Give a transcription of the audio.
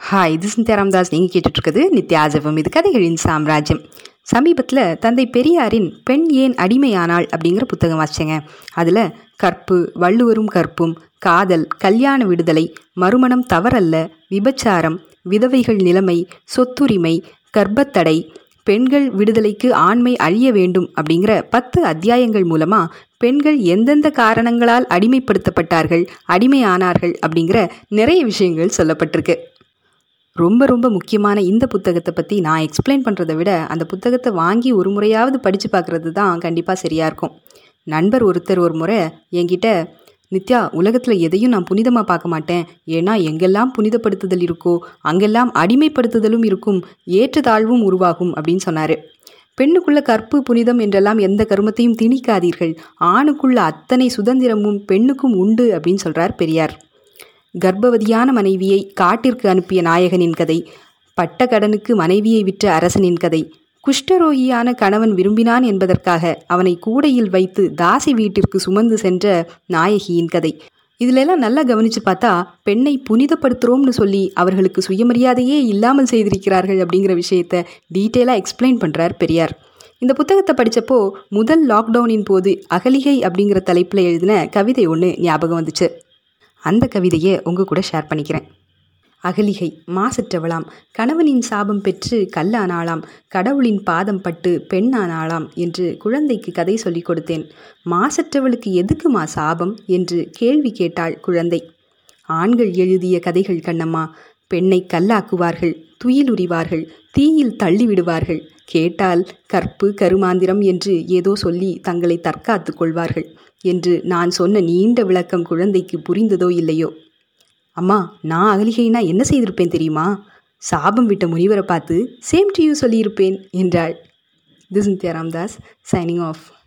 hi இது சிந்தியா ராமதாஸ் நீங்கள் கேட்டுட்ருக்குது நித்யாஜபம் இது கதைகளின் சாம்ராஜ்யம் சமீபத்தில் தந்தை பெரியாரின் பெண் ஏன் அடிமையானாள் அப்படிங்கிற புத்தகம் வாசிச்சேங்க அதில் கற்பு வள்ளுவரும் கற்பும் காதல் கல்யாண விடுதலை மறுமணம் தவறல்ல விபச்சாரம் விதவைகள் நிலைமை சொத்துரிமை கர்ப்பத்தடை பெண்கள் விடுதலைக்கு ஆண்மை அழிய வேண்டும் அப்படிங்கிற பத்து அத்தியாயங்கள் மூலமாக பெண்கள் எந்தெந்த காரணங்களால் அடிமைப்படுத்தப்பட்டார்கள் அடிமையானார்கள் அப்படிங்கிற நிறைய விஷயங்கள் சொல்லப்பட்டிருக்கு ரொம்ப ரொம்ப முக்கியமான இந்த புத்தகத்தை பற்றி நான் எக்ஸ்பிளைன் பண்ணுறதை விட அந்த புத்தகத்தை வாங்கி ஒரு முறையாவது படித்து பார்க்குறது தான் கண்டிப்பாக சரியாக இருக்கும் நண்பர் ஒருத்தர் ஒரு முறை என்கிட்ட நித்யா உலகத்தில் எதையும் நான் புனிதமாக பார்க்க மாட்டேன் ஏன்னா எங்கெல்லாம் புனிதப்படுத்துதல் இருக்கோ அங்கெல்லாம் அடிமைப்படுத்துதலும் இருக்கும் ஏற்றத்தாழ்வும் உருவாகும் அப்படின்னு சொன்னார் பெண்ணுக்குள்ள கற்பு புனிதம் என்றெல்லாம் எந்த கருமத்தையும் திணிக்காதீர்கள் ஆணுக்குள்ள அத்தனை சுதந்திரமும் பெண்ணுக்கும் உண்டு அப்படின்னு சொல்கிறார் பெரியார் கர்ப்பவதியான மனைவியை காட்டிற்கு அனுப்பிய நாயகனின் கதை பட்ட கடனுக்கு மனைவியை விற்ற அரசனின் கதை குஷ்டரோகியான கணவன் விரும்பினான் என்பதற்காக அவனை கூடையில் வைத்து தாசி வீட்டிற்கு சுமந்து சென்ற நாயகியின் கதை இதிலெல்லாம் நல்லா கவனித்து பார்த்தா பெண்ணை புனிதப்படுத்துகிறோம்னு சொல்லி அவர்களுக்கு சுயமரியாதையே இல்லாமல் செய்திருக்கிறார்கள் அப்படிங்கிற விஷயத்த டீட்டெயிலாக எக்ஸ்பிளைன் பண்ணுறார் பெரியார் இந்த புத்தகத்தை படித்தப்போ முதல் லாக்டவுனின் போது அகலிகை அப்படிங்கிற தலைப்பில் எழுதின கவிதை ஒன்று ஞாபகம் வந்துச்சு அந்த கவிதையை உங்கள் கூட ஷேர் பண்ணிக்கிறேன் அகலிகை மாசற்றவளாம் கணவனின் சாபம் பெற்று கல்லானாளாம் கடவுளின் பாதம் பட்டு பெண்ணானாளாம் என்று குழந்தைக்கு கதை சொல்லிக் கொடுத்தேன் மாசற்றவளுக்கு எதுக்குமா சாபம் என்று கேள்வி கேட்டாள் குழந்தை ஆண்கள் எழுதிய கதைகள் கண்ணம்மா பெண்ணை கல்லாக்குவார்கள் துயிலுரிவார்கள் தீயில் தள்ளிவிடுவார்கள் கேட்டால் கற்பு கருமாந்திரம் என்று ஏதோ சொல்லி தங்களை தற்காத்து கொள்வார்கள் என்று நான் சொன்ன நீண்ட விளக்கம் குழந்தைக்கு புரிந்ததோ இல்லையோ அம்மா நான் அகலிகைனா என்ன செய்திருப்பேன் தெரியுமா சாபம் விட்ட முனிவரை பார்த்து சேம் டு யூ சொல்லியிருப்பேன் என்றாள் this Nithya Ramdas signing of